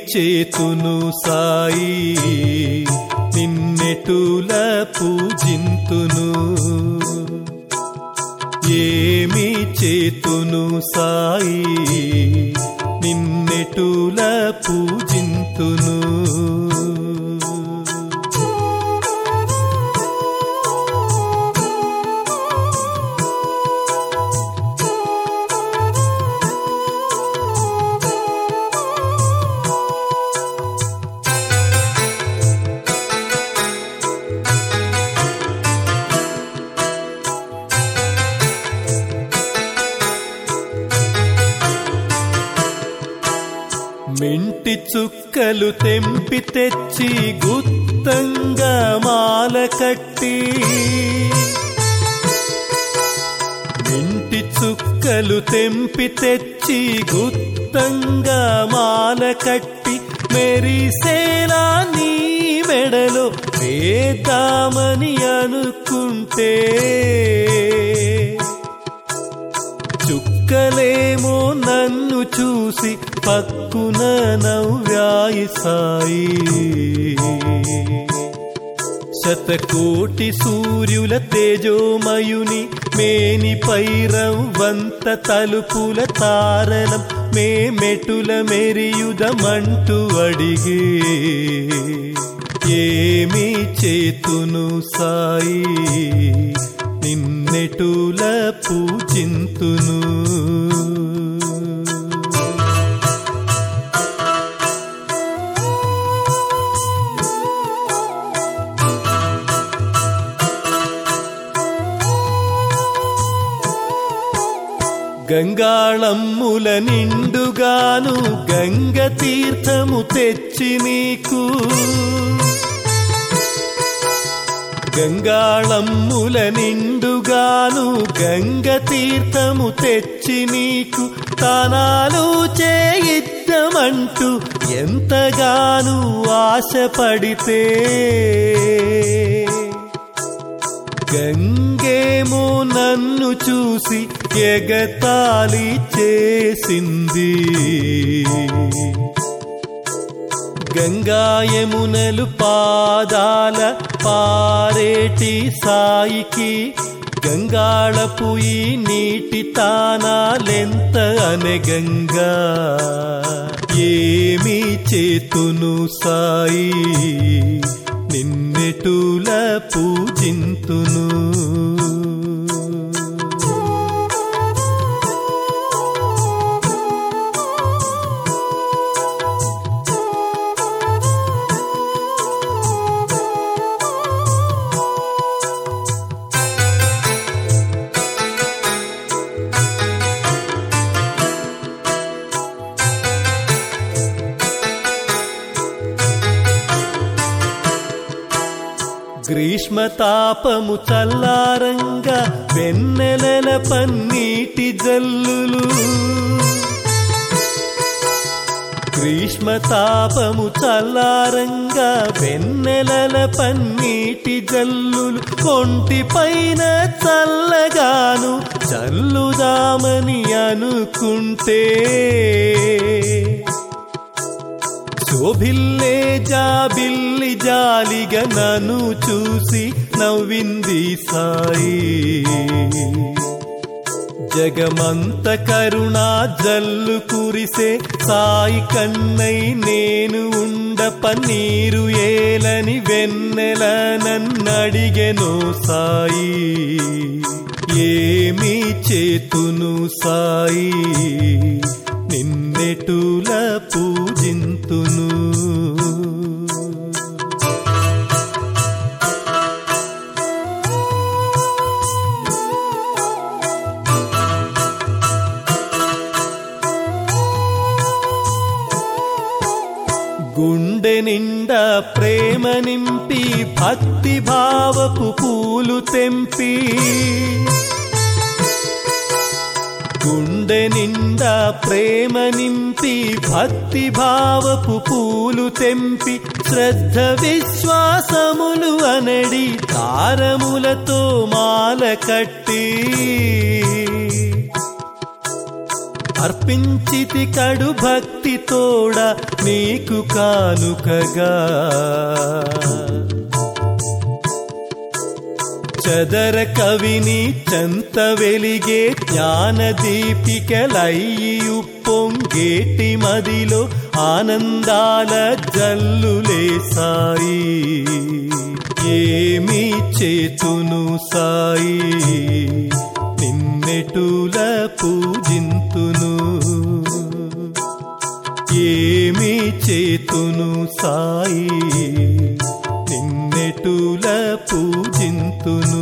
చేతును సాయి నిన్నెటుల పూజింతును ఏమి చేతును సాయి నిన్నెటుల పూజింతును మెంటి చుక్కలు తెంపి తెచ్చి గుత్తంగా మాల కట్టి మెంటి చుక్కలు తెంపి తెచ్చి గుత్తంగా మాల కట్టి మెరిసేలా నీ మెడలో వేద్దామని అనుకుంటే చుక్కలేమో నన్ను చూసి పక్కున నవ్వాయి సాయి శతకోటి సూర్యుల తేజోమయుని మేని పైరవంత తలుపుల తారలం మేమెటుల మెరియుదమంటూ అడిగే ఏమి చేతును సాయి నిన్నెటుల పూజింతును గంగాళమ్ముల నిండుగాను గంగ తీర్థము తెచ్చి నీకు గంగాళమ్ముల నిండుగాను గంగ తీర్థము తెచ్చి నీకు తానాలు చేయిద్దమంటూ ఎంతగాను ఆశపడితే గంగేమో నన్ను చూసి ఎగతాళి చేసింది గంగాయమునలు పాదాల పారేటి సాయికి గంగాళపు ఈ నీటి తానాలెంత అనే గంగా ఏమి చేతును సాయి నిన్నెటుల పూజింతును గ్రీష్మతాపము చల్లారంగా వెన్నెలల పన్నీటి జల్లులు గ్రీష్మతాపము చల్లారంగా వెన్నెలల పన్నీటి జల్లులు కొంటి పైన చల్లగాను చల్లుదామని అనుకుంటే శోభిల్లే జాబిల్లి జాలిగా నన్ను చూసి నవ్వింది సాయి జగమంత కరుణా జల్లు కురిసే సాయి కన్నై నేను ఉండ పన్నీరు ఏలని వెన్నెల నన్నడిగెను సాయి ఏమి చేతును సాయి నిన్నెటుల పూజింతును గుండె నిండా ప్రేమ నింపి భక్తి భావపు పూలు తెంపి గుండె నిండా ప్రేమ నింపి భక్తి భావపు పూలు తెంపి శ్రద్ధ విశ్వాసములు అనడి తారములతో మాల కట్టి అర్పించితి కడు భక్తి తోడ నీకు కానుకగా చదర కవిని చంత వెలిగే జ్ఞాన దీపికలయ్యి ఉప్పొంగేటి మదిలో ఆనందాల జల్లులే సాయి ఏమి చేతును సాయి నిన్నెటుల పూజింతును ఏమి చేతును సాయి నిన్నెటుల పూజింతును